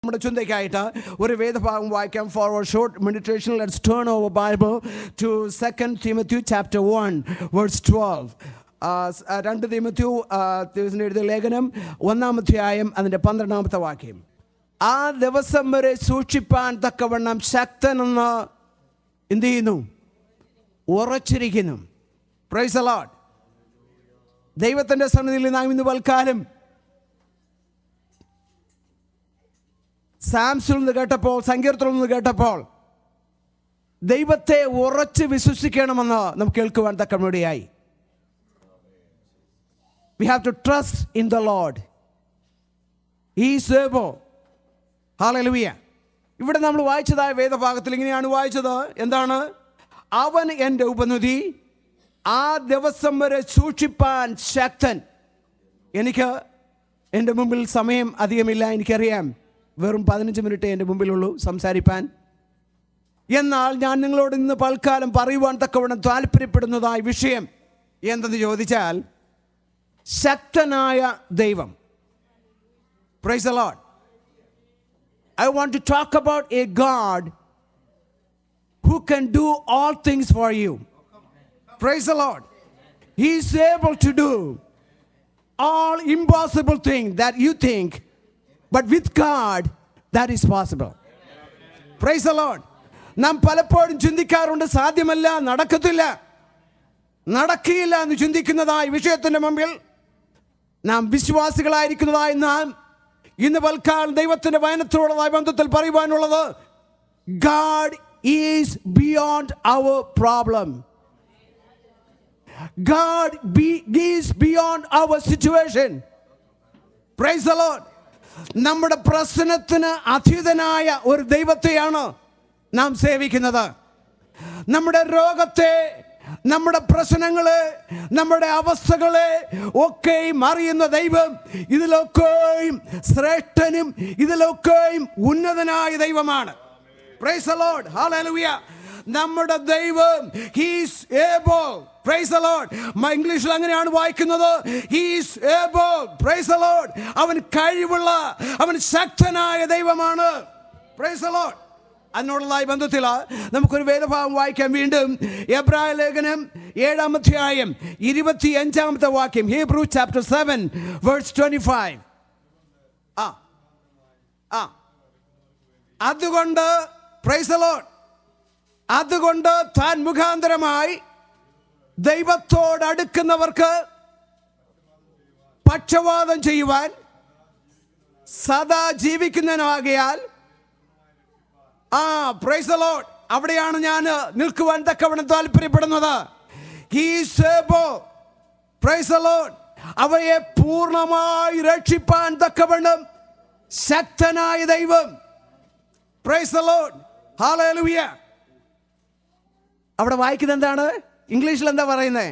നമ്മുടെ ചിന്തയ്ക്കായിട്ട് ഒരു വേദഭാഗം വായിക്കാം for short meditation let's turn over Bible to second Timothy chapter one verse twelve രണ്ട് തിമത്യു എഴുതിയ ലേഖനം ഒന്നാമധ്യായം അതിൻ്റെ പന്ത്രണ്ടാമത്തെ വാക്യം ആ ദിവസം വരെ സൂക്ഷിപ്പാൻ തക്കവണ്ണം ശക്തനെന്ന് എന്ത് ചെയ്യുന്നു ഉറച്ചിരിക്കുന്നു പ്രൈസ് അലോട്ട് ദൈവത്തിൻ്റെ സന്നിധിയിൽ നാം ഇന്ന് പൽക്കാലം സാംസിൽ നിന്ന് കേട്ടപ്പോൾ സങ്കീർത്തനം നിന്ന് കേട്ടപ്പോൾ ദൈവത്തെ ഉറച്ച് വിശ്വസിക്കണമെന്ന് നമുക്ക് കേൾക്കുവാൻ തക്കമടിയായി we have to trust in the Lord ഈ സേബോ ഹാലലുവിയ ഇവിടെ നമ്മൾ വായിച്ചതായ വേദഭാഗത്തിൽ ഇങ്ങനെയാണ് വായിച്ചത് എന്താണ് അവൻ എൻ്റെ ഉപനിധി ആ ദിവസം വരെ സൂക്ഷിപ്പാൻ ശക്തൻ എനിക്ക് എൻ്റെ മുമ്പിൽ സമയം അധികമില്ല എനിക്കറിയാം വെറും പതിനഞ്ച് മിനിറ്റ് എൻ്റെ മുമ്പിലുള്ളൂ സംസാരിപ്പാൻ എന്നാൽ ഞാൻ നിങ്ങളോട് ഇന്ന് പൽക്കാലം പറയുവാൻ തക്കവണ്ണം താല്പര്യപ്പെടുന്നതായ വിഷയം എന്തെന്ന് ചോദിച്ചാൽ ശക്തനായ ദൈവം praise a lot I want to talk about a God who can do all things for you. Praise the Lord. He is able to do all impossible things that you think, but with God, that is possible. Praise the Lord. നാം പലപ്പോഴും ചിന്തിക്കാറുണ്ട് സാധ്യമല്ല നടക്കത്തില്ല നടക്കില്ല എന്ന് ചിന്തിക്കുന്നതായ വിഷയത്തിന്റെ മുമ്പിൽ നാം വിശ്വാസികളായിരിക്കുന്നതായ നാം ഇന്ന് പൽക്കാൽ ദൈവത്തിന്റെ വയനത്തോടുള്ളതായ ബന്ധത്തിൽ പറയുവാനുള്ളത് God is beyond our problem God is beyond our situation praise a lot നമ്മുടെ പ്രശ്നത്തിന് അധീതനായ ഒരു ദൈവത്തെയാണ് നാം സേവിക്കുന്നത് നമ്മുടെ രോഗത്തെ നമ്മുടെ പ്രശ്നങ്ങളെ നമ്മുടെ അവസ്ഥകളെ ഒക്കെയും അറിയുന്ന ദൈവം ഇതിലൊക്കെയും ശ്രേഷ്ഠനും ഇതിലൊക്കെയും ഉന്നതനായ ദൈവമാണ് പ്രൈസ് the Lord. Hallelujah. നമ്മുടെ ദൈവം he's able praise the Lord. മ- ഇംഗ്ലീഷിൽ അങ്ങനെയാണ് വായിക്കുന്നത് he's able praise the Lord. അവൻ കഴിവുള്ള അവൻ ശക്തനായ ദൈവമാണ് പ്രൈസ് the Lord. അതിനോടുള്ള ബന്ധത്തിൽ നമുക്കൊരു വേദഭാഗം വായിക്കാം വീണ്ടും എബ്രായ ലേഖനം ഏഴാമധ്യായം ഇരുപത്തി അഞ്ചാമത്തെ വാക്യം Hebrew chapter seven verse twenty five ആ ആ അതുകൊണ്ട് പ്രൈസ് ലോഡ് അതുകൊണ്ട് താൻ മുഖാന്തരമായി ദൈവത്തോട് അടുക്കുന്നവർക്ക് പക്ഷവാദം ചെയ്യുവാൻ സദാ ജീവിക്കുന്നതിനാകിയാൽ ആ പ്രൈസ് ലോഡ് അവിടെയാണ് ഞാൻ നിൽക്കുവാൻ തക്കവണ്ണം താല്പര്യപ്പെടുന്നത് പ്രൈസ് ലോഡ് അവയെ പൂർണ്ണമായി രക്ഷിപ്പാൻ തക്കവണ്ണം ശക്തനായ ദൈവം പ്രൈസ് the Lord. Hallelujah. അവിടെ വായിക്കുന്നത് എന്താണ് ഇംഗ്ലീഷിൽ എന്താ പറയുന്നത്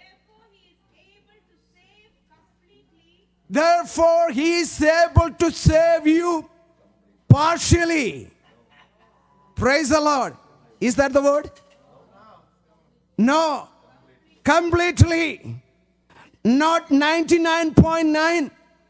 Therefore, he is able to Therefore, he is able to save completely save you partially. Praise the Lord. Is that the word? No. Completely. Not 99.9.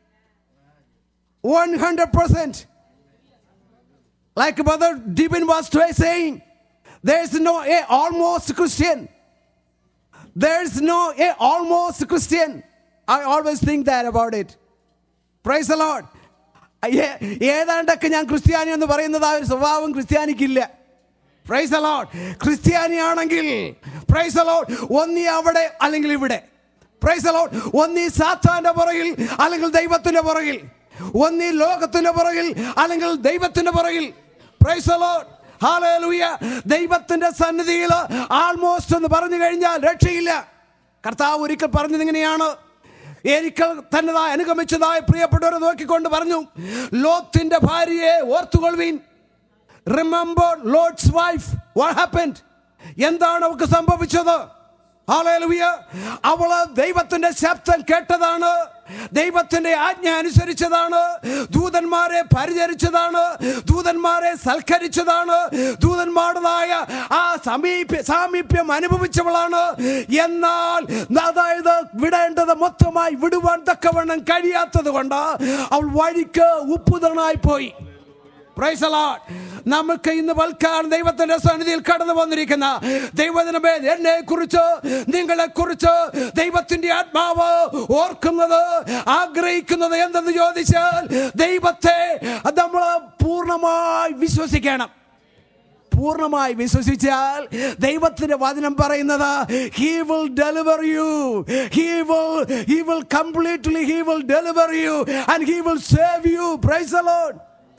100%. Like Brother Dibin was saying, there's no a almost Christian. There's no a almost Christian. I always think that about it. Praise the Lord. ഏ- ഏതാണ്ടൊക്കെ ഞാൻ ക്രിസ്ത്യാനി എന്ന് പറയുന്നത് ആ ഒരു സ്വഭാവം ക്രിസ്ത്യാനിക്കില്ല പ്രൈസ് അലോട്ട് ക്രിസ്ത്യാനിയാണെങ്കിൽ പ്രൈസ് അലോട്ട് ഒന്നി അവിടെ അല്ലെങ്കിൽ ഇവിടെ പ്രൈസ് അലോട്ട് ഒന്നി സാത്താന്റെ പുറകിൽ അല്ലെങ്കിൽ ദൈവത്തിന്റെ പുറകിൽ ഒന്നി ലോകത്തിന്റെ പുറകിൽ അല്ലെങ്കിൽ ദൈവത്തിന്റെ പുറകിൽ പ്രൈസ് അലോട്ട് ഹാലൂയ ദൈവത്തിന്റെ സന്നിധിയിൽ ആൾമോസ്റ്റ് എന്ന് പറഞ്ഞു കഴിഞ്ഞാൽ രക്ഷയില്ല കർത്താവ് ഒരിക്കൽ പറഞ്ഞത് ഇങ്ങനെയാണ് എനിക്ക് തന്നതായ അനുഗമിച്ചതായ പ്രിയപ്പെട്ടവരെ നോക്കിക്കൊണ്ട് പറഞ്ഞു ലോത്തിന്റെ ഭാര്യയെ ഓർത്തുകൊള്ളുവീൻ remember Lot's wife what happened എന്താണ് അവൾക്ക് സംഭവിച്ചത് ഹാലേലുയ അവള് ദൈവത്തിന്റെ ശബ്ദം കേട്ടതാണ് ദൈവത്തിന്റെ ആജ്ഞ അനുസരിച്ചതാണ് ദൂതന്മാരെ പരിചരിച്ചതാണ് ദൂതന്മാരെ സൽക്കരിച്ചതാണ് ദൂതന്മാരുടേതായ ആ സമീപ്യ സാമീപ്യം അനുഭവിച്ചവളാണ് എന്നാൽ അതായത് വിടേണ്ടത് മൊത്തമായി വിടുവാൻ തക്കവണ്ണം കഴിയാത്തത് കൊണ്ട് അവൾ വഴിക്ക് ഉപ്പുതണായി പോയി Praise the Lord. നമുക്ക് ഇന്ന് പൽക്കാലം ദൈവത്തിന്റെ സന്നിധിയിൽ കടന്നു വന്നിരിക്കുന്ന ദൈവജനമേ എന്നെ കുറിച്ച് നിങ്ങളെ കുറിച്ച് ദൈവത്തിന്റെ ആത്മാവ് ഓർക്കുന്നത് ആഗ്രഹിക്കുന്നത് എന്തെന്ന് ചോദിച്ചാൽ ദൈവത്തെ നമ്മൾ പൂർണ്ണമായി വിശ്വസിക്കണം പൂർണ്ണമായി വിശ്വസിച്ചാൽ ദൈവത്തിന്റെ വചനം പറയുന്നത് he will deliver you he will he will completely he will deliver you and he will save you praise the Lord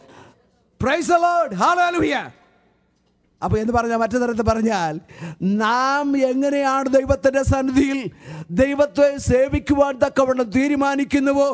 praise the Lord hallelujah അപ്പോൾ എന്ന് പറഞ്ഞാൽ മറ്റു തരത്തിൽ പറഞ്ഞാൽ നാം എങ്ങനെയാണ് ദൈവത്തിൻ്റെ സന്നിധിയിൽ ദൈവത്തെ സേവിക്കുവാൻ തക്കവണ്ണം തീരുമാനിക്കുന്നുവോ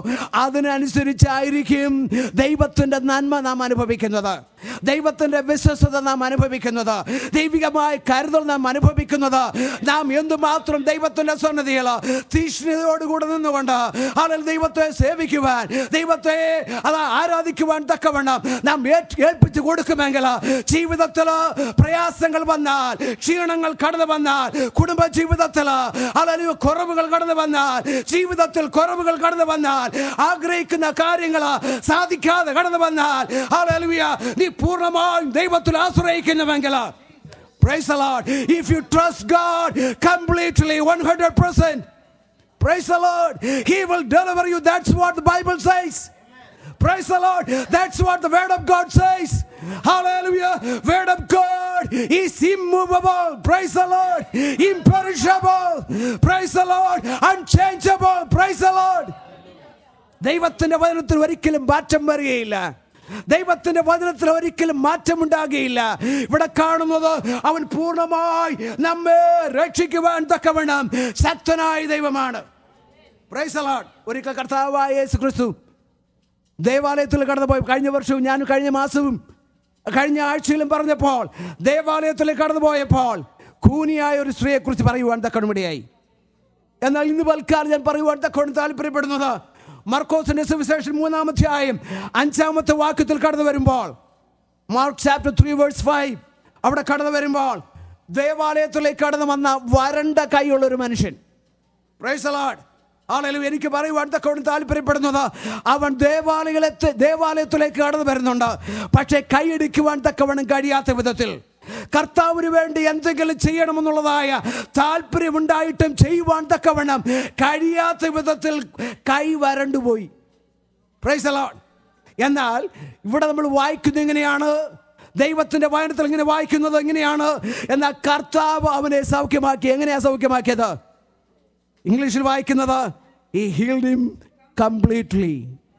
അതിനനുസരിച്ചായിരിക്കും ദൈവത്തിൻ്റെ നന്മ നാം അനുഭവിക്കുന്നത് ദൈവത്തിൻ്റെ വിശ്വസത നാം അനുഭവിക്കുന്നത് ദൈവികമായ കരുതൽ നാം അനുഭവിക്കുന്നത് നാം എന്തുമാത്രം ദൈവത്തിൻ്റെ സന്നദ്ധിയിൽ തീഷ്ണതയോടുകൂടെ നിന്നുകൊണ്ട് ആളുകൾ ദൈവത്തെ സേവിക്കുവാൻ ദൈവത്തെ അത് ആരാധിക്കുവാൻ തക്കവണ്ണം നാം ഏറ്റ് ഏൽപ്പിച്ചു കൊടുക്കുമെങ്കിൽ ജീവിതത്തിൽ പ്രയാസങ്ങൾ വന്നാൽ ക്ഷീണങ്ങൾ കടന്നു വന്നാൽ കുടുംബ ജീവിതത്തിൽ അല്ലെങ്കിൽ കുറവുകൾ കടന്നു വന്നാൽ ജീവിതത്തിൽ കുറവുകൾ കടന്നു വന്നാൽ ആഗ്രഹിക്കുന്ന കാര്യങ്ങൾ സാധിക്കാതെ കടന്നു വന്നാൽ ഹല്ലേലൂയ നീ പൂർണ്ണമായും ദൈവത്തിൽ ആശ്രയിക്കുന്നുവെങ്കിൽ Praise the Lord. If you trust God completely, 100%, praise the Lord. He will deliver you. That's what the Bible says. Praise the Lord. That's what the Word of God says. Hallelujah. Word of God is immovable. Praise the Lord. Imperishable. Praise the Lord. Unchangeable. Praise the Lord. ദൈവത്തിന്റെ വചനത്തിൽ ഒരിക്കലും മാറ്റം വരികയില്ല ദൈവത്തിന്റെ വചനത്തിൽ ഒരിക്കലും മാറ്റമുണ്ടാകുകയില്ല ഇവിടെ കാണുന്നത് അവൻ പൂർണ്ണമായി നമ്മെ രക്ഷിക്കുവാൻ തക്കവണ്ണം ശക്തനായ ദൈവമാണ് Praise the Lord. ഒരിക്കൽ കർത്താവായ യേശു ക്രിസ്തു ദേവാലയത്തിൽ കടന്നുപോയി കഴിഞ്ഞ വർഷവും ഞാൻ കഴിഞ്ഞ മാസവും കഴിഞ്ഞ ആഴ്ചയിലും പറഞ്ഞപ്പോൾ ദേവാലയത്തിൽ കടന്നുപോയപ്പോൾ കൂനിയായ ഒരു സ്ത്രീയെക്കുറിച്ച് പറയുവാൻ തക്കണമിടയായി എന്നാൽ ഇന്ന് പൽക്കാലം ഞാൻ പറയുവാൻ തക്കോണം താല്പര്യപ്പെടുന്നത് മർക്കോസിന്റെ സുവിശേഷം മൂന്നാമധ്യായം അഞ്ചാമത്തെ വാക്യത്തിൽ കടന്നു വരുമ്പോൾ Mark chapter three verse five അവിടെ കടന്നു വരുമ്പോൾ ദേവാലയത്തിലേക്ക് കടന്നു വന്ന വരണ്ട കൈയുള്ള ഒരു മനുഷ്യൻ Praise the Lord. ആണെങ്കിലും എനിക്ക് പറയുവാൻ തക്കവണ്ണം താല്പര്യപ്പെടുന്നത് അവൻ ദേവാലയത്തെ ദേവാലയത്തിലേക്ക് കടന്നു വരുന്നുണ്ട് പക്ഷേ കൈയടിക്കുവാൻ തക്കവണ്ണം കഴിയാത്ത വിധത്തിൽ കർത്താവിന് വേണ്ടി എന്തെങ്കിലും ചെയ്യണമെന്നുള്ളതായ താല്പര്യമുണ്ടായിട്ടും ചെയ്യുവാൻ തക്കവണ്ണം കഴിയാത്ത വിധത്തിൽ കൈ വരണ്ടുപോയി പ്രൈസ് the Lord. എന്നാൽ ഇവിടെ നമ്മൾ വായിക്കുന്നത് എങ്ങനെയാണ് ദൈവത്തിന്റെ വായനത്തിൽ ഇങ്ങനെ വായിക്കുന്നത് എങ്ങനെയാണ് എന്നാൽ കർത്താവ് അവനെ സൗഖ്യമാക്കി എങ്ങനെയാ സൗഖ്യമാക്കിയത് ഇംഗ്ലീഷിൽ വായിക്കുന്നത് ഈ healed him completely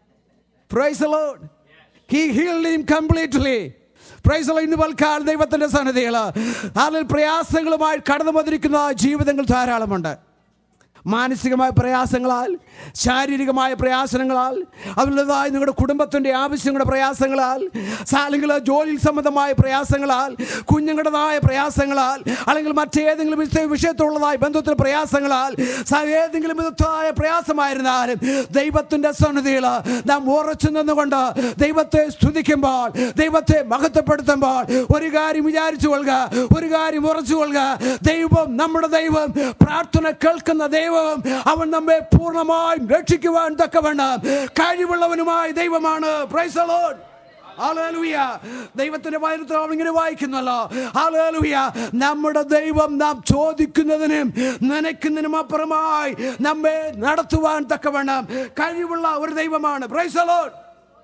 praise Lord he healed him completely praise ഇന്ന് പൽക്കാലം ദൈവത്തിന്റെ സന്നിധികൾ അതിൽ പ്രയാസങ്ങളുമായി കടന്നു വന്നിരിക്കുന്ന ജീവിതങ്ങൾ ധാരാളമുണ്ട് മാനസികമായ പ്രയാസങ്ങളാൽ ശാരീരികമായ പ്രയാസങ്ങളാൽ അതിലുള്ളതായ നിങ്ങളുടെ കുടുംബത്തിൻ്റെ ആവശ്യങ്ങളുടെ പ്രയാസങ്ങളാൽ സ- അല്ലെങ്കിൽ ജോലി സംബന്ധമായ പ്രയാസങ്ങളാൽ കുഞ്ഞുങ്ങളുടേതായ പ്രയാസങ്ങളാൽ അല്ലെങ്കിൽ മറ്റേതെങ്കിലും വിഷയ- വിഷയത്തോടുള്ളതായ ബന്ധത്തിൽ പ്രയാസങ്ങളാൽ സ- ഏതെങ്കിലും വിധത്തായ പ്രയാസമായിരുന്നാലും ദൈവത്തിൻ്റെ സന്നിധിയിൽ നാം ഉറച്ചു നിന്നുകൊണ്ട് ദൈവത്തെ സ്തുതിക്കുമ്പോൾ ദൈവത്തെ മഹത്വപ്പെടുത്തുമ്പോൾ ഒരു കാര്യം വിചാരിച്ചു കൊള്ളുക ഒരു കാര്യം ഉറച്ചു കൊള്ളുക ദൈവം നമ്മുടെ ദൈവം പ്രാർത്ഥന കേൾക്കുന്ന ദൈവം അവൻ നമ്മെ പൂർണ്ണമായും രക്ഷിക്കുവാൻ തക്കവണ്ണം കഴിവുള്ളവനുമായ ദൈവമാണ് പ്രൈസ് the Lord. ഹല്ലേലൂയ. ദൈവത്തിന്റെ വചനത്തിൽ അവൻ ഇങ്ങനെ വായിക്കുന്നല്ലോ ഹല്ലേലൂയ. നമ്മുടെ ദൈവം നാം ചോദിക്കുന്നതിനും നനയ്ക്കുന്നതിനും അപ്പുറമായി നമ്മെ നടത്തുവാൻ തക്കവണ്ണം കഴിവുള്ള ഒരു ദൈവമാണ് പ്രൈസ് the Lord.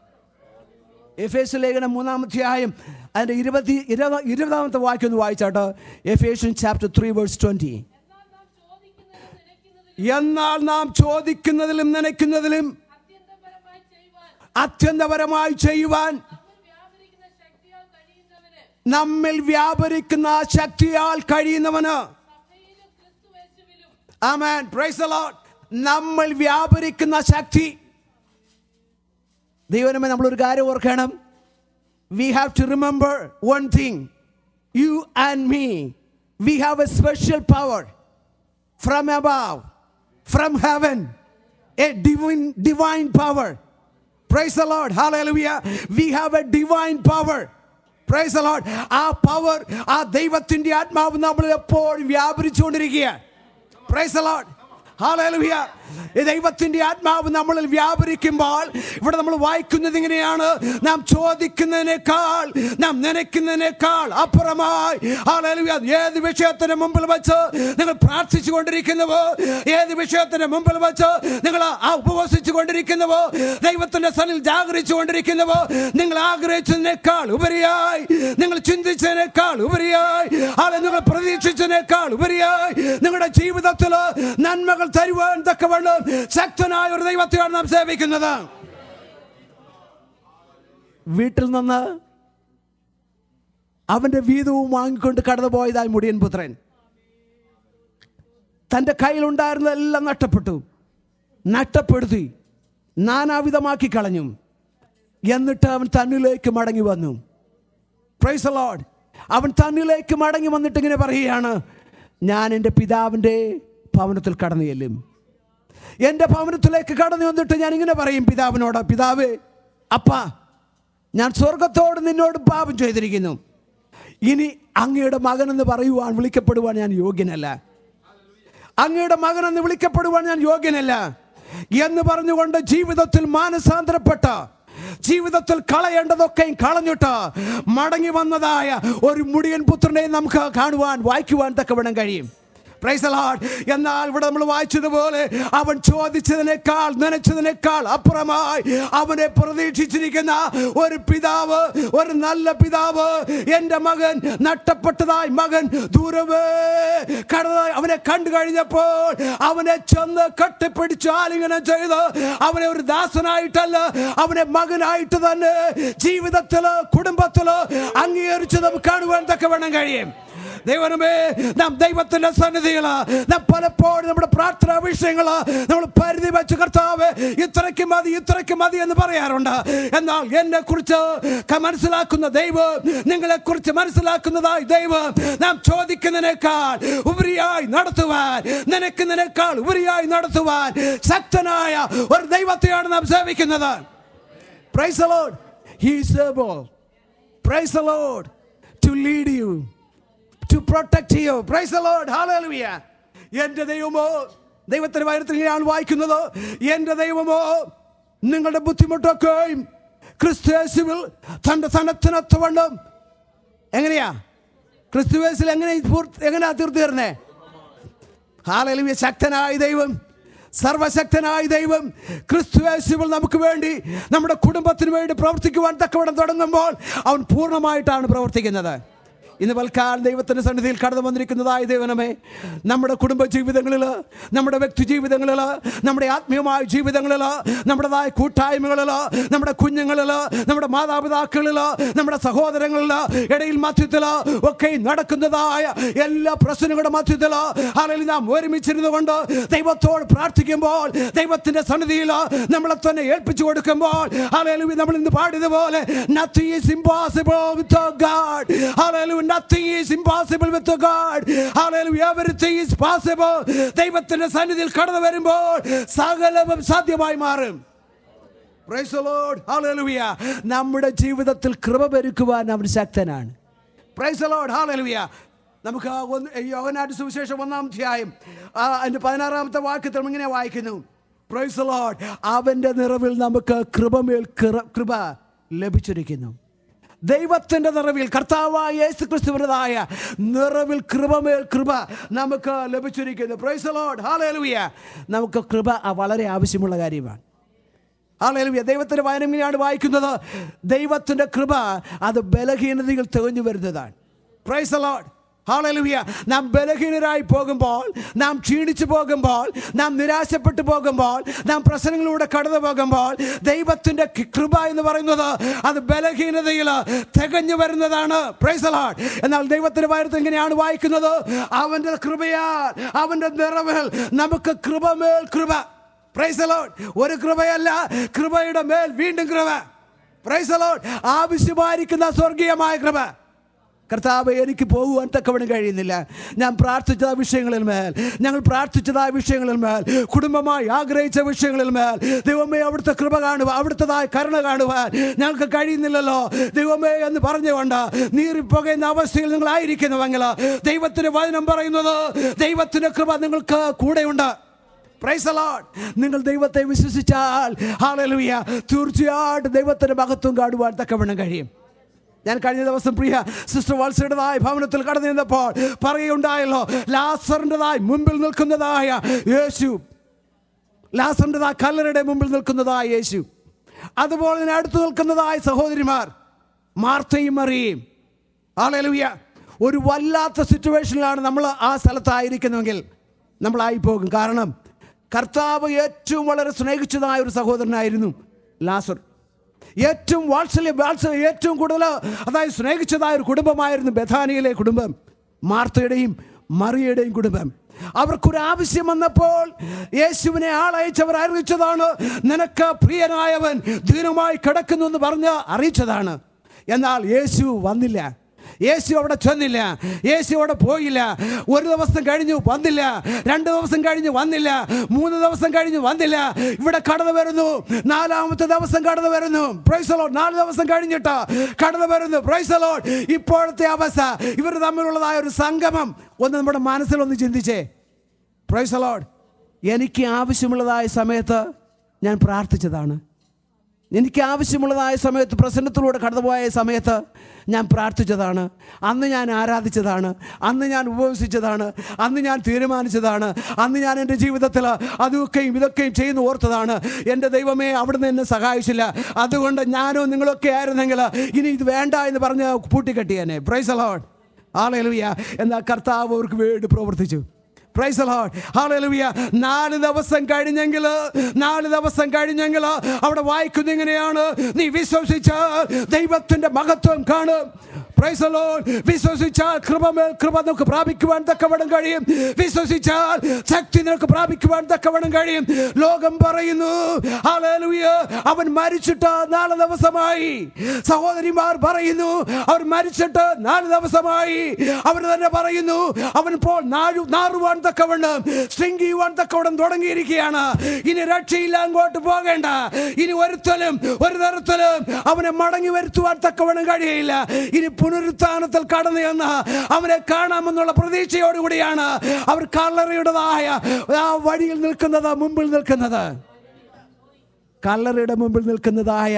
എഫേസ് ലേഖനം മൂന്നാമധ്യായം അതിൻ്റെ ഇരുപത്തി ഇരുപത് ഇരുപതാമത്തെ വാക്യം ഒന്ന് വായിച്ചാട്ടോ Ephesian chapter three verse twenty എന്നാൽ നാം ചോദിക്കുന്നതിനും നിലയ്ക്കുന്നതിലും എന്നാൽ നാം ചോദിക്കുന്നതിലും നനയ്ക്കുന്നതിലും അത്യന്തപരമായി ചെയ്യുവാൻ അത്യന്തപരമായി ചെയ്യുവാൻ നമ്മിൽ വ്യാപരിക്കുന്ന ശക്തിയാൽ കഴിയുന്നവന് നമ്മിൽ വ്യാപരിക്കുന്ന ശക്തിയാൽ കഴിയുന്നവന് സഭയിലും ക്രിസ്തുവേശുവിലും ആമേൻ പ്രൈസ് the Lord നമ്മൾ വ്യാപരിക്കുന്ന ശക്തി ദൈവമേ നമ്മൾ ഒരു കാര്യം ഓർക്കണം we have to remember one thing you and me we have a special power from above from heaven a divine divine power praise the Lord hallelujah we have a divine power praise the Lord ആ power ആ ദൈവത്തിന്റെ ആത്മാവ് നമ്മൾ എപ്പോഴും വ്യാപരിച്ചുകൊണ്ടിരിക്കുക praise the Lord hallelujah ഈ ദൈവത്തിന്റെ ആത്മാവ് നമ്മളിൽ വ്യാപരിക്കുമ്പോൾ ഇവിടെ നമ്മൾ വായിക്കുന്നത് ഇങ്ങനെയാണ് നാം ചോദിക്കുന്നതിനേക്കാൾ നാം നനയ്ക്കുന്നതിനേക്കാൾ അപ്പുറമായി ഹല്ലേലൂയ. ഏത് വിഷയത്തിന് മുമ്പിൽ വെച്ച് നിങ്ങൾ പ്രാർത്ഥിച്ചു കൊണ്ടിരിക്കുന്നുവോ ഏത് വിഷയത്തിന് മുമ്പിൽ വെച്ച് നിങ്ങൾ ആ ഉപവസിച്ചു കൊണ്ടിരിക്കുന്നുവോ ദൈവത്തിന്റെ സനിൽ ജാഗരിച്ചു കൊണ്ടിരിക്കുന്നുവോ നിങ്ങൾ ആഗ്രഹിച്ചതിനേക്കാൾ ഉപരിയായി നിങ്ങൾ ചിന്തിച്ചതിനേക്കാൾ ഉപരിയായി അല്ലെ നിങ്ങൾ പ്രതീക്ഷിച്ചതിനേക്കാൾ ഉപരിയായി നിങ്ങളുടെ ജീവിതത്തിൽ നന്മകൾ തരുവാൻ തക്കവണ്ണം ശക്തനായ ഒരു ദൈവത്തെയാണ് നാം സേവിക്കുന്നത് വീട്ടിൽ നിന്ന് അവന്റെ വീതവും വാങ്ങിക്കൊണ്ട് കടന്നുപോയതായി മുടിയൻ പുത്രൻ തൻ്റെ കയ്യിലുണ്ടായിരുന്നതെല്ലാം നഷ്ടപ്പെട്ടു നഷ്ടപ്പെടുത്തി നാനാവിധമാക്കി കളഞ്ഞു എന്നിട്ട് അവൻ തന്നിലേക്ക് മടങ്ങി വന്നു പ്രൈസ് ലോഡ് അവൻ തന്നിലേക്ക് മടങ്ങി വന്നിട്ട് ഇങ്ങനെ പറയുകയാണ് ഞാൻ എൻ്റെ പിതാവിൻ്റെ ഭവനത്തിൽ കടന്നു ചെല്ലും എൻ്റെ ഭവനത്തിലേക്ക് കടന്നു വന്നിട്ട് ഞാൻ ഇങ്ങനെ പറയും പിതാവിനോട് പിതാവേ അപ്പ ഞാൻ സ്വർഗത്തോട് നിന്നോട് പാപം ചെയ്തിരിക്കുന്നു ഇനി അങ്ങയുടെ മകനെന്ന് പറയുവാൻ വിളിക്കപ്പെടുവാൻ ഞാൻ യോഗ്യനല്ല അങ്ങയുടെ മകനെന്ന് വിളിക്കപ്പെടുവാൻ ഞാൻ യോഗ്യനല്ല എന്ന് പറഞ്ഞുകൊണ്ട് ജീവിതത്തിൽ മാനസാന്തരപ്പെട്ട ജീവിതത്തിൽ കളയേണ്ടതൊക്കെയും കളഞ്ഞിട്ട് മടങ്ങി വന്നതായ ഒരു മുടിയൻ പുത്രനെ നമുക്ക് കാണുവാൻ വായിക്കുവാൻ തക്കവിടം കഴിയും Praise the Lord. എന്നാൽ ഇവിടെ നമ്മൾ വായിച്ചതുപോലെ അവൻ ചോദിച്ചതിനേക്കാൾ നനച്ചതിനേക്കാൾ അപ്പുറമായി അവനെ പ്രതീക്ഷിച്ചിരിക്കുന്ന ഒരു പിതാവ് ഒരു നല്ല പിതാവ് എൻ്റെ മകൻ നഷ്ടപ്പെട്ടതായി മകൻ ദൂരവേ കടന്നതായി അവനെ കണ്ടു കഴിഞ്ഞപ്പോൾ അവനെ ചെന്ന് കെട്ടിപ്പിടിച്ച് ആലിംഗനം ചെയ്ത് അവനെ ഒരു ദാസനായിട്ടല്ല അവനെ മകനായിട്ട് തന്നെ ജീവിതത്തില് കുടുംബത്തില് അംഗീകരിച്ച് നമുക്ക് കാണുവാൻ തക്ക വേണം കഴിയും ദൈവമേ നാം ദൈവത്തിന്റെ സന്നിധികള് നാം പലപ്പോഴും നമ്മുടെ പ്രാർത്ഥനാ വിഷയങ്ങള് നമ്മൾ പരിധി വെച്ച് കർത്താവ് ഇത്രയ്ക്ക് മതി ഇത്രയ്ക്ക് മതി എന്ന് പറയാറുണ്ട് എന്നാൽ എന്നെ കുറിച്ച് മനസ്സിലാക്കുന്ന ദൈവം നിങ്ങളെ കുറിച്ച് മനസ്സിലാക്കുന്നതായി ദൈവം നാം ചോദിക്കുന്നതിനേക്കാൾ ഉപരിയായി നടത്തുവാൻ നിനക്കുന്നതിനേക്കാൾ ഉപരിയായി നടത്തുവാൻ ശക്തനായ ഒരു ദൈവത്തെയാണ് നാം സേവിക്കുന്നത് Praise the Lord. He is able. Praise the Lord. To lead you. To protect you. Praise the Lord. Hallelujah. എന്റെ ദൈവമോ ദൈവത്തിന്റെ വയനത്തിൽ ഞാൻ വായിക്കുന്നത് എന്റെ ദൈവമോ നിങ്ങളുടെ ബുദ്ധിമുട്ടൊക്കെയും ക്രിസ്തുയേശുവിൽ തന്റെ തനത്തിനൊത്തവണ്ണം എങ്ങനെയാ ക്രിസ്തുവേശിൽ എങ്ങനെ പൂർത്തി- എങ്ങനെയാ തീർത്തു തരുന്നേ ഹാലലുയ ശക്തനായ ദൈവം സർവശക്തനായ ദൈവം ക്രിസ്തുവേശുവിൽ നമുക്ക് വേണ്ടി നമ്മുടെ കുടുംബത്തിന് വേണ്ടി പ്രവർത്തിക്കുവാൻ തക്കവണ്ണം തുടങ്ങുമ്പോൾ അവൻ പൂർണ്ണമായിട്ടാണ് പ്രവർത്തിക്കുന്നത് ഇന്ന് പൽക്കാലം ദൈവത്തിൻ്റെ സന്നിധിയിൽ കടന്നു വന്നിരിക്കുന്നതായ ദൈവനമേ നമ്മുടെ കുടുംബ ജീവിതങ്ങളിൽ നമ്മുടെ വ്യക്തി ജീവിതങ്ങളിൽ നമ്മുടെ ആത്മീയമായ ജീവിതങ്ങളിൽ നമ്മുടേതായ കൂട്ടായ്മകളിൽ നമ്മുടെ കുഞ്ഞുങ്ങളിൽ നമ്മുടെ മാതാപിതാക്കളിൽ നമ്മുടെ സഹോദരങ്ങളിൽ ഇടയിൽ മധ്യത്തിൽ ഒക്കെ നടക്കുന്നതായ എല്ലാ പ്രശ്നങ്ങളുടെ മധ്യത്തിൽ അല്ലെങ്കിൽ നാം ഒരുമിച്ചിരുന്നു കൊണ്ട് ദൈവത്തോട് പ്രാർത്ഥിക്കുമ്പോൾ ദൈവത്തിന്റെ സന്നിധിയിൽ നമ്മളെ തന്നെ ഏൽപ്പിച്ചു കൊടുക്കുമ്പോൾ അല്ലെങ്കിൽ നമ്മൾ ഇന്ന് പാടിയതുപോലെ nothing is impossible with God hallelujah nothing is impossible with God hallelujah everything is possible ദൈവത്തിന്റെ സന്നിധിയിൽ കടന്നു വരുമ്പോൾ സകലവും സാധ്യമായി മാറും Praise the Lord. Hallelujah. നമ്മുടെ ജീവിതത്തിൽ കൃപ പെരുക്കുവാൻ അവൻ ശക്തനാണ് Praise the Lord. Hallelujah. നമുക്ക് ആ ഒന്ന് ഈ യോഹന്നാന്റെ സുവിശേഷം ഒന്നാം അധ്യായം ആ, അതിന്റെ പതിനാറാമത്തെ വാക്യത്തിൽ നമ്മൾ ഇങ്ങനെ വായിക്കുന്നു Praise the Lord. അവന്റെ നിറവിൽ നമുക്ക് കൃപമേൽ കൃ- കൃപ ലഭിച്ചിരിക്കുന്നു ദൈവത്തിന്റെ നിറവിൽ കർത്താവായ യേശു ക്രിസ്തുവിൻ്റെതായ നിറവിൽ കൃപമേൽ കൃപ നമുക്ക് ലഭിച്ചിരിക്കുന്നു പ്രൈസ് the Lord. Hallelujah. നമുക്ക് കൃപ വളരെ ആവശ്യമുള്ള കാര്യമാണ് ഹാലേലുയ ദൈവത്തിന്റെ വായനയാണ് വായിക്കുന്നത് ദൈവത്തിന്റെ കൃപ അത് ബലഹീനതകൾ തികഞ്ഞു വരുന്നതാണ് പ്രൈസ് the Lord. ഹാലേലുയ നാം ബലഹീനരായി പോകുമ്പോൾ നാം ക്ഷീണിച്ചു പോകുമ്പോൾ നാം നിരാശപ്പെട്ടു പോകുമ്പോൾ നാം പ്രശ്നങ്ങളിലൂടെ കടന്നു പോകുമ്പോൾ ദൈവത്തിന്റെ കി- കൃപ എന്ന് പറയുന്നത് അത് ബലഹീനതയിൽ തികഞ്ഞു വരുന്നതാണ് പ്രൈസ് the Lord. എന്നാൽ ദൈവത്തിന്റെ വായനത്തിൽ ഇങ്ങനെയാണ് വായിക്കുന്നത് അവന്റെ കൃപയാൽ അവന്റെ നിറവിൽ നമുക്ക് കൃപമേൽ കൃപ പ്രൈസ് ലോഡ് ഒരു കൃപയല്ല കൃപയുടെ മേൽ വീണ്ടും കൃപ പ്രൈസ് ലോഡ് ആവശ്യമായിരിക്കുന്ന സ്വർഗീയമായ കൃപ കർത്താവ് എനിക്ക് പോകുവാൻ തക്കവണ്ണം കഴിയുന്നില്ല ഞാൻ പ്രാർത്ഥിച്ചതായ വിഷയങ്ങളിൽ മേൽ ഞങ്ങൾ പ്രാർത്ഥിച്ചതായ വിഷയങ്ങളിൽ മേൽ കുടുംബമായി ആഗ്രഹിച്ച വിഷയങ്ങളിൽ മേൽ ദൈവമേ അവിടുത്തെ കൃപ കാണുക അവിടുത്തതായ കരുണ കാണുവാൻ ഞങ്ങൾക്ക് കഴിയുന്നില്ലല്ലോ ദൈവമേ എന്ന് പറഞ്ഞുകൊണ്ട് നീറിപ്പോകുന്ന അവസ്ഥയിൽ നിങ്ങൾ ആയിരിക്കുന്നുവെങ്കിൽ ദൈവത്തിന്റെ വചനം പറയുന്നത് ദൈവത്തിന്റെ കൃപ നിങ്ങൾക്ക് കൂടെയുണ്ട് പ്രൈസ് ലോഡ് നിങ്ങൾ ദൈവത്തെ വിശ്വസിച്ചാൽ ഹാലലുയ തീർച്ചയായിട്ടും ദൈവത്തിന്റെ മഹത്വം കാണുവാൻ തക്കവണ്ണം കഴിയും ഞാൻ കഴിഞ്ഞ ദിവസം പ്രിയ സിസ്റ്റർ വാത്സയുടേതായ ഭവനത്തിൽ കടന്നു നിന്നപ്പോൾ പറയുണ്ടായല്ലോ ലാസറിൻ്റെതായി മുമ്പിൽ നിൽക്കുന്നതായ യേശു ലാസറിൻ്റെതായ കല്ലറയുടെ മുമ്പിൽ നിൽക്കുന്നതായ യേശു അതുപോലെ തന്നെ അടുത്ത് നിൽക്കുന്നതായ സഹോദരിമാർ മാർത്തയും മറിയും ആളെലുയ ഒരു വല്ലാത്ത സിറ്റുവേഷനിലാണ് നമ്മൾ ആ സ്ഥലത്തായിരിക്കുന്നുവെങ്കിൽ നമ്മളായി പോകും കാരണം കർത്താവ് ഏറ്റവും വളരെ സ്നേഹിച്ചതായ ഒരു സഹോദരനായിരുന്നു ലാസർ ഏറ്റവും വാത്സല്യ വാത്സല്യം ഏറ്റവും കൂടുതൽ അതായത് സ്നേഹിച്ചതായ ഒരു കുടുംബമായിരുന്നു ബഥാനിയിലെ കുടുംബം മാർത്തയുടെയും മറിയയുടെയും കുടുംബം അവർക്കൊരു ആവശ്യം വന്നപ്പോൾ യേശുവിനെ ആളയച്ചവർ അറിയിച്ചതാണ് നിനക്ക് പ്രിയനായവൻ ദീനമായി കിടക്കുന്നു എന്ന് പറഞ്ഞ് അറിയിച്ചതാണ് എന്നാൽ യേശു വന്നില്ല യേശു അവിടെ ചെന്നില്ല യേശു അവിടെ പോയില്ല ഒരു ദിവസം കഴിഞ്ഞു വന്നില്ല രണ്ട് ദിവസം കഴിഞ്ഞു വന്നില്ല മൂന്ന് ദിവസം കഴിഞ്ഞു വന്നില്ല ഇവിടെ കടന്നു വരുന്നു നാലാമത്തെ ദിവസം കടന്നു വരുന്നു പ്രൈസലോ നാല് ദിവസം കഴിഞ്ഞിട്ട് കടന്നു വരുന്നു പ്രൈസലോ ഇപ്പോഴത്തെ അവസ്ഥ ഇവർ തമ്മിലുള്ളതായ ഒരു സംഗമം ഒന്ന് നമ്മുടെ മനസ്സിലൊന്ന് ചിന്തിച്ചേ പ്രൈസലോഡ് എനിക്ക് ആവശ്യമുള്ളതായ സമയത്ത് ഞാൻ പ്രാർത്ഥിച്ചതാണ് എനിക്ക് ആവശ്യമുള്ളതായ സമയത്ത് പ്രസന്നത്തിലൂടെ കടന്നുപോയ സമയത്ത് ഞാൻ പ്രാർത്ഥിച്ചതാണ് അന്ന് ഞാൻ ആരാധിച്ചതാണ് അന്ന് ഞാൻ ഉപവസിച്ചതാണ് അന്ന് ഞാൻ തീരുമാനിച്ചതാണ് അന്ന് ഞാൻ എൻ്റെ ജീവിതത്തിൽ അതൊക്കെയും ഇതൊക്കെയും ചെയ്യുന്നു ഓർത്തതാണ് എൻ്റെ ദൈവമേ അവിടുന്ന് എന്നെ സഹായിച്ചില്ല അതുകൊണ്ട് ഞാനോ നിങ്ങളൊക്കെ ആയിരുന്നെങ്കിൽ ഇനി ഇത് വേണ്ട എന്ന് പറഞ്ഞ് പൂട്ടിക്കെട്ടിയേനെ പ്രൈസ് അലോഡ് ആളെലുയ എന്നാൽ കർത്താവ് അവർക്ക് വേണ്ടി പ്രവർത്തിച്ചു പ്രൈസ് ലോർഡ് ഹല്ലേലൂയ നാല് ദിവസം കഴിഞ്ഞെങ്കിൽ നാല് ദിവസം കഴിഞ്ഞെങ്കിൽ അവിടെ വായിക്കുന്ന ഇങ്ങനെയാണ് നീ വിശ്വസിച്ചാൽ ദൈവത്തിന്റെ മഹത്വം കാണും പ്രൈസ് ലോർഡ് വിശ്വസിച്ചാൽ കൃപമേൽ കൃപ നമുക്ക് പ്രാപിക്കുവാൻ തക്കവണ്ണം കഴിയും വിശ്വസിച്ചാൽ ശക്തി നിനക്ക് പ്രാപിക്കുവാൻ തക്കവണ്ണം കഴിയും ലോകം പറയുന്നു ഹല്ലേലൂയ അവൻ മരിച്ചിട്ട് നാല് ദിവസമായി സഹോദരിമാർ പറയുന്നു അവർ മരിച്ചിട്ട് നാല് ദിവസമായി അവർ തന്നെ പറയുന്നു അവൻ ഇപ്പോൾ നാഴു നാറുവാൻ തക്കവണ്ണം ശൃംഗിയുവാൻ തക്കവണ്ണം തുടങ്ങിയിരിക്കുകയാണ് ഇനി രക്ഷയില്ല അങ്ങോട്ട് പോകേണ്ട ഇനി ഒരുത്തലും ഒരു തരത്തിലും അവനെ മടങ്ങി വരുത്തുവാൻ തക്കവണ്ണം കഴിയില്ല ഇനി പുനരുത്ഥാനത്തിൽ കടന്നു എന്ന് അവനെ കാണാമെന്നുള്ള പ്രതീക്ഷയോടുകൂടിയാണ് അവർ കല്ലറയുടേതായ ആ വഴിയിൽ നിൽക്കുന്നത് മുമ്പിൽ നിൽക്കുന്നത് കല്ലറയുടെ മുമ്പിൽ നിൽക്കുന്നതായ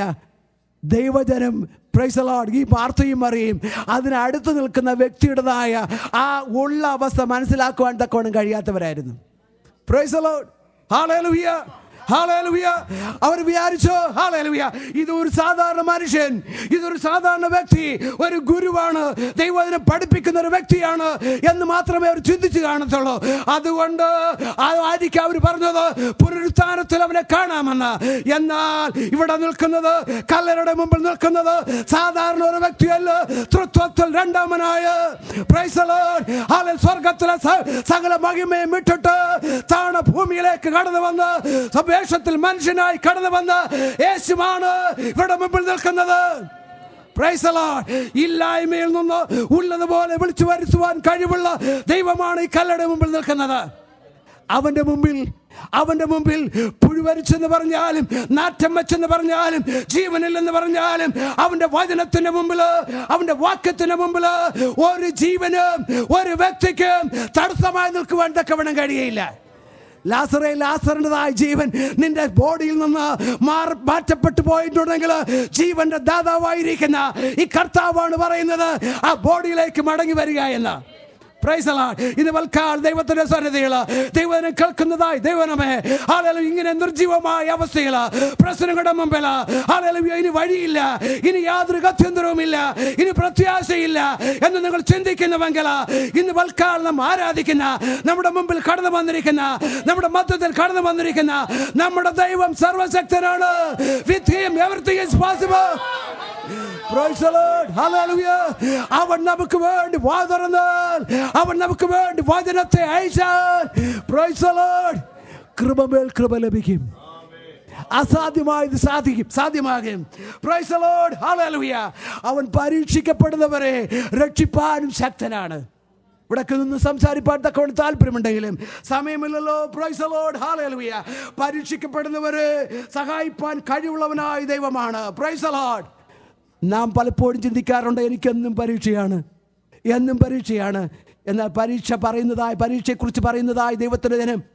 ദൈവജനം പ്രൈസലോഡ് ഈ വാർത്തയും അറിയും അതിനടുത്ത് നിൽക്കുന്ന വ്യക്തിയുടേതായ ആ ഉള്ള അവസ്ഥ മനസ്സിലാക്കുവാൻ തക്കവണ്ണം കഴിയാത്തവരായിരുന്നു പ്രൈസലോഡ് ഹാലേലുഹിയ ഹാലേലുഹിയ അവർ വിചാരിച്ചു ഹാലേലുഹിയ ഇതൊരു സാധാരണ മനുഷ്യൻ ഇതൊരു സാധാരണ വ്യക്തി ഒരു ഗുരുവാണ് ദൈവത്തിനെ പഠിപ്പിക്കുന്ന ഒരു വ്യക്തിയാണ് എന്ന് മാത്രമേ അവർ ചിന്തിച്ചു കാണത്തുള്ളൂ അതുകൊണ്ട് ആയിരിക്കും അവർ പറഞ്ഞത് പുനരുത്ഥാനത്തിൽ അവനെ കാണാമെന്ന് എന്നാൽ ഇവിടെ നിൽക്കുന്നത് കല്ലറയുടെ മുമ്പിൽ നിൽക്കുന്നത് സാധാരണ ഒരു വ്യക്തിയല്ല തൃത്വത്തിൽ രണ്ടാമനായ Praise the Lord. ഹാലേ, സ്വർഗത്തിലെ സ- സകല മഹിമയും വിട്ടിട്ട് താണ ഭൂമിയിലേക്ക് കടന്നു വന്ന് വേഷത്തിൽ മനുഷ്യനായി കടന്നു വന്ന് യേശുവാണ് ഇവിടെ മുമ്പിൽ നിൽക്കുന്നത് Praise the Lord. ഇല്ലായ്മയിൽ നിന്ന് ഉള്ളതുപോലെ വിളിച്ചു വരുത്തുവാൻ കഴിവുള്ള ദൈവമാണ് ഈ കല്ലയുടെ മുമ്പിൽ നിൽക്കുന്നത് അവന്റെ മുമ്പിൽ അവന്റെ മുമ്പിൽ പുഴുവരിച്ചെന്ന് പറഞ്ഞാലും നാറ്റം വെച്ചെന്ന് പറഞ്ഞാലും ജീവനില്ലെന്ന് പറഞ്ഞാലും അവന്റെ വചനത്തിന്റെ മുമ്പിൽ അവന്റെ വാക്യത്തിന്റെ മുമ്പിൽ ഒരു ജീവനും ഒരു വ്യക്തിക്കും തടസ്സമായി നിൽക്കുവാൻ തക്കവണ്ണം കഴിയയില്ല ലാസറെ ലാസറിൻ്റെതായ ജീവൻ നിന്റെ ബോഡിയിൽ നിന്ന് മാറി മാറ്റപ്പെട്ടു പോയിട്ടുണ്ടെങ്കിൽ ജീവന്റെ ദാതാവായിരിക്കുന്ന ഈ കർത്താവാണ് പറയുന്നത് ആ ബോഡിയിലേക്ക് മടങ്ങി വരിക എന്ന് Praise the Lord. ഇന്ന് വൽക്കാൽ ദൈവത്തിന്റെ സന്നിധികള് ദൈവനെ കേൾക്കുന്നതായി ദൈവനമേ ആളുകളും ഇങ്ങനെ നിർജീവമായ അവസ്ഥകള് പ്രശ്നങ്ങളുടെ മുമ്പില് ആളുകളും ഇനി വഴിയില്ല ഇനി യാതൊരു ഗത്യന്തരവുമില്ല ഇനി പ്രത്യാശയില്ല എന്ന് നിങ്ങൾ ചിന്തിക്കുന്നുവെങ്കിൽ ഇന്ന് വൽക്കാൽ നാം ആരാധിക്കുന്ന നമ്മുടെ മുമ്പിൽ കടന്നു വന്നിരിക്കുന്ന നമ്മുടെ മധ്യത്തിൽ കടന്നു വന്നിരിക്കുന്ന നമ്മുടെ ദൈവം സർവശക്തനാണ് with him everything is possible Praise the Lord. Hallelujah. അവൻ നമുക്ക് വേണ്ടി വാ തുറന്നാൽ അവൻ നമുക്ക് വേണ്ടി വചനത്തെ അയച്ചാൽ Praise the Lord. കൃപമേൽ കൃപ ലഭിക്കും അസാധ്യമായത് സാധിക്കും സാധ്യമാകും Praise the Lord. Hallelujah. അവൻ പരീക്ഷിക്കപ്പെടുന്നവരെ രക്ഷിപ്പാനും ശക്തനാണ് ഇവിടെ നിന്ന് സംസാരിപ്പാൻ തക്കവണ്ണം താല്പര്യമുണ്ടെങ്കിലും സമയമില്ലല്ലോ പ്രൈസ് ലോഡ് ഹാലലുയ പരീക്ഷിക്കപ്പെടുന്നവരെ സഹായിപ്പാൻ കഴിവുള്ളവനായ ദൈവമാണ് പ്രൈസ് ലോഡ് നാം പലപ്പോഴും ചിന്തിക്കാറുണ്ട് എനിക്കെന്നും പരീക്ഷയാണ് എന്നും പരീക്ഷയാണ് എന്നാൽ പരീക്ഷ പറയുന്നതായി പരീക്ഷയെക്കുറിച്ച് പറയുന്നതായി ദൈവത്തിൻ്റെ ജനം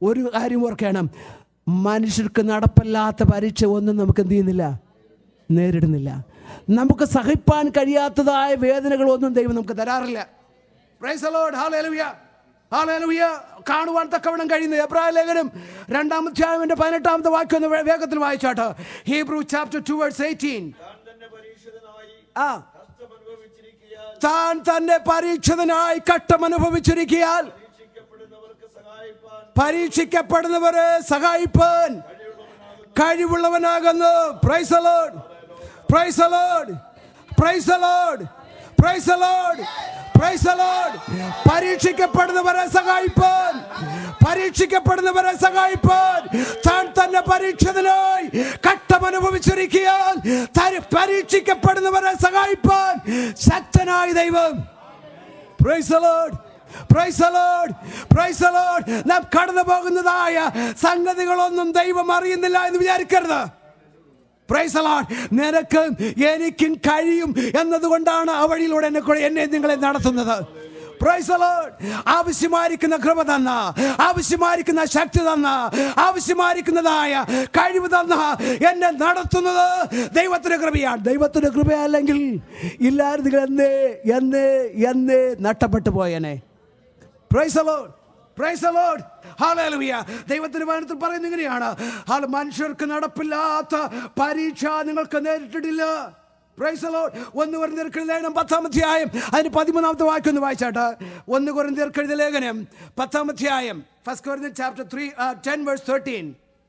ഒരു കാര്യം ഓർക്കണം മനുഷ്യർക്ക് നടപ്പല്ലാത്ത പരീക്ഷ ഒന്നും നമുക്ക് എന്ത് ചെയ്യുന്നില്ല നേരിടുന്നില്ല നമുക്ക് സഹിപ്പാൻ കഴിയാത്തതായ വേദനകളൊന്നും ദൈവം നമുക്ക് തരാറില്ല Praise the Lord. Hallelujah. Hallelujah. കാണുവാൻ തക്കവണ്ണം കഴിയുന്നു എബ്രായ ലേഖനം രണ്ടാമധ്യായതിന്റെ പതിനെട്ടാമത്തെ വാക്യം ഒന്ന് വേ- വേഗത്തിൽ വായിച്ചാട്ട് Hebrew chapter two verse eighteen താൻ തന്നെ പരീക്ഷിതനായി ആ കഷ്ടമനുഭവിച്ചിരിക്കയാൽ താൻ തന്നെ പരീക്ഷിതനായി കട്ടം അനുഭവിച്ചിരിക്കിയാൽ പരീക്ഷിക്കപ്പെടുന്നവർക്ക് സഹായിപ്പാൻ പരീക്ഷിക്കപ്പെടുന്നവരെ സഹായിപ്പാൻ കഴിവുള്ളവനാകുന്നു praise the Lord praise the Lord praise the Lord praise the Lord praise the Lord പരീക്ഷിക്കപ്പെടുന്നവരെ സഹായിപ്പാൻ പരീക്ഷിക്കപ്പെടുന്നവരെ സഹായിപ്പാൻ താൻ തന്നെ പരീക്ഷിതനായി കട്ടം അനുഭവിച്ചിരിക്കിയാൽ താൻ പരീക്ഷിക്കപ്പെടുന്നവരെ സഹായിപ്പാൻ ശക്തനായ ദൈവം Praise the Lord. Praise the Lord. Praise the Lord. നാം കടന്നു പോകുന്നതായ സംഗതികളൊന്നും ദൈവം അറിയുന്നില്ല എന്ന് വിചാരിക്കരുത് Praise the Lord. നിനക്കും എനിക്കും കഴിയും എന്നതുകൊണ്ടാണ് ആ വഴിയിലൂടെ എന്നെ കൂടെ- എന്നെ നിങ്ങളെ നടത്തുന്നത് Praise the Lord. ആവശ്യമായിരിക്കുന്ന കൃപ തന്ന ആവശ്യമായിരിക്കുന്ന ശക്തി തന്ന ആവശ്യമായിരിക്കുന്നതായ കഴിവ് തന്ന എന്നെ നടത്തുന്നത് ദൈവത്തിന്റെ കൃപയാണ് ദൈവത്തിന്റെ കൃപയല്ലെങ്കിൽ ഇല്ലായിരുന്നെങ്കിൽ എന്നേ എന്നേ എന്നേ നഷ്ടപ്പെട്ടു പോയനെ Praise the Lord. Praise the Lord. Hallelujah. ദൈവത്തിന്റെ വചനത്തിൽ പറയുന്നത് ഇങ്ങനെയാണ് ഹാല മനുഷ്യർക്ക് നടപ്പില്ലാത്ത പരീക്ഷ നിങ്ങൾക്ക് നേരിട്ടിട്ടില്ല Praise the Lord. ഒന്ന് കുറിന്തിയർക്കെഴുതിയ ലേഖനം പത്താമധ്യായം അതിന് പതിമൂന്നാമത്തെ വാക്യം ഒന്ന് വായിച്ചാട്ട് ഒന്ന് കുറിന്തിയർക്കെഴുതിയ ലേഖനം പത്താമധ്യായം ഫസ്റ്റ് കുറിന്തിയർ chapter three ten verse thirteen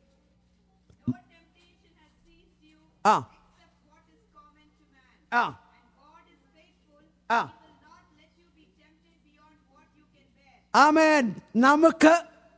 No temptation has seized you ആ except what is common to man. ആ And God is faithful. Ah. He will not let you be tempted beyond what you can bear. ആമേൻ നമുക്ക്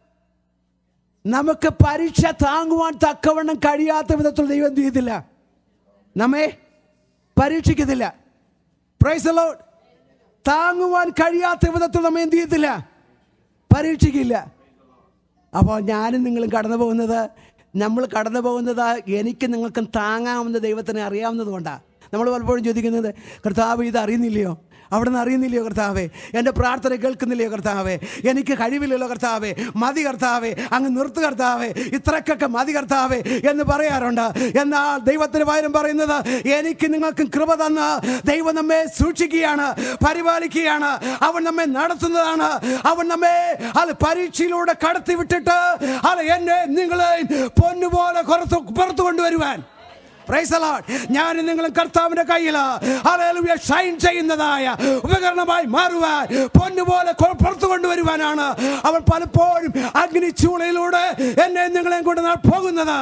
നമുക്ക് പരീക്ഷ താങ്ങുവാൻ തക്കവണ്ണം കഴിയാത്ത വിധത്തിൽ ദൈവം എന്ത് ചെയ്തില്ല നമ്മെ പരീക്ഷിക്കത്തില്ല പ്രൈസ് ലോഡ് താങ്ങുവാൻ കഴിയാത്ത വിധത്തിൽ നമ്മെ എന്ത് ചെയ്യത്തില്ല പരീക്ഷിക്കില്ല അപ്പോൾ ഞാനും നിങ്ങളും കടന്നു പോകുന്നത് നമ്മൾ കടന്നു പോകുന്നത് എനിക്ക് നിങ്ങൾക്കും താങ്ങാവുന്ന ദൈവത്തിനെ അറിയാവുന്നത് കൊണ്ടാണ് നമ്മൾ പലപ്പോഴും ചോദിക്കുന്നത് കർത്താവ് ഇത് അറിയുന്നില്ലയോ അവിടെ നിന്ന് അറിയുന്നില്ലയോ കർത്താവേ എൻ്റെ പ്രാർത്ഥന കേൾക്കുന്നില്ലയോ കർത്താവേ എനിക്ക് കഴിവില്ലല്ലോ കർത്താവേ മതി കർത്താവേ അങ്ങ് നിർത്തു കർത്താവേ ഇത്രക്കൊക്കെ മതി കർത്താവേ എന്ന് പറയാറുണ്ട് എന്നാൽ ദൈവത്തിന് പകരം പറയുന്നത് എനിക്ക് നിങ്ങൾക്കും കൃപ തന്ന് ദൈവം നമ്മെ സൂക്ഷിക്കുകയാണ് പരിപാലിക്കുകയാണ് അവൻ നമ്മെ നടത്തുന്നതാണ് അവൻ നമ്മെ അത് പരീക്ഷയിലൂടെ കടത്തി വിട്ടിട്ട് അത് എന്നെ നിങ്ങളെ പൊന്നുപോലെ പുറത്ത് പുറത്തു കൊണ്ടുവരുവാൻ Praise the Lord. ഞാൻ നിങ്ങളും കർത്താവിന്റെ കയ്യിൽ ഹല്ലേലൂയ ഷൈൻ ചെയ്യുന്നതായ ഉപകരണമായി മാറുവാൻ പൊന്നുപോലെ കൊ- പുറത്തു കൊണ്ടുവരുവാനാണ് അവൻ പലപ്പോഴും അഗ്നി ചൂളയിലൂടെ എന്നെ നിങ്ങളെയും കൊണ്ട് നാ- പോകുന്നത്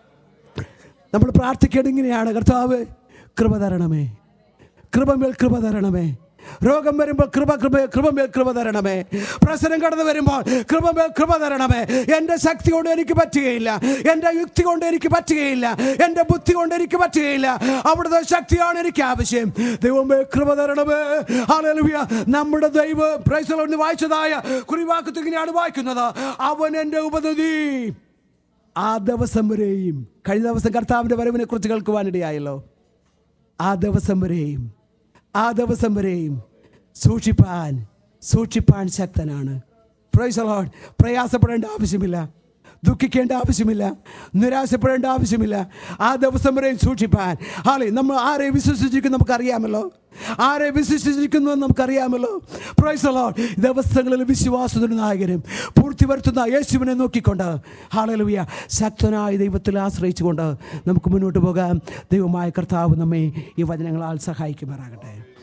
നമ്മൾ പ്രാർത്ഥിക്കേണ്ടത് ഇങ്ങനെയാണ് കർത്താവ് കൃപ തരണമേ കൃപമേൽ കൃപ തരണമേ രോഗം വരുമ്പോൾ കൃപ കൃപ കൃപമേൽ കൃപ തരണമേ പ്രശ്നം കടന്നു വരുമ്പോൾ കൃപമേൽ കൃപ തരണമേ എൻ്റെ ശക്തി കൊണ്ട് എനിക്ക് പറ്റുകയില്ല എൻ്റെ യുക്തി കൊണ്ട് എനിക്ക് പറ്റുകയില്ല എൻ്റെ ബുദ്ധി കൊണ്ട് എനിക്ക് പറ്റുകയില്ല അവിടുത്തെ ശക്തിയാണ് എനിക്ക് ആവശ്യം ദൈവമേ കൃപ തരണമേ ഹല്ലേലൂയ നമ്മുടെ ദൈവം പ്രൈസലോട് വായിച്ചതായ കുറിവാക്കത്ത് ഇങ്ങനെയാണ് വായിക്കുന്നത് അവൻ എൻ്റെ ഉപനദി ആ ദിവസം വരെയും കഴിഞ്ഞ ദിവസം കർത്താവിൻ്റെ വരവിനെ കുറിച്ച് കേൾക്കുവാനിടയായല്ലോ ആ ദിവസം വരെയും ആ ദിവസം വരെയും സൂക്ഷിപ്പാൻ സൂക്ഷിപ്പാൻ ശക്തനാണ് Praise the Lord. പ്രയാസപ്പെടേണ്ട ആവശ്യമില്ല ദുഃഖിക്കേണ്ട ആവശ്യമില്ല നിരാശപ്പെടേണ്ട ആവശ്യമില്ല ആ ദിവസം വരെയും സൂക്ഷിപ്പാൻ ആളെ നമ്മൾ ആരെ വിശ്വസിച്ചിരിക്കും നമുക്കറിയാമല്ലോ ആരെ വിശ്വസിച്ചിരിക്കുന്നു എന്ന് നമുക്കറിയാമല്ലോ പ്രൈസലോ ദിവസങ്ങളിൽ വിശ്വാസത്തിന് നായകനും പൂർത്തി വരുത്തുന്ന യേശുവിനെ നോക്കിക്കൊണ്ട് ഹാളലുവിയ ശക്തനായ ദൈവത്തിൽ ആശ്രയിച്ചുകൊണ്ട് നമുക്ക് മുന്നോട്ട് പോകാം ദൈവമായ കർത്താവ് നമ്മെ ഈ വചനങ്ങളാൽ സഹായിക്കുമാറാകട്ടെ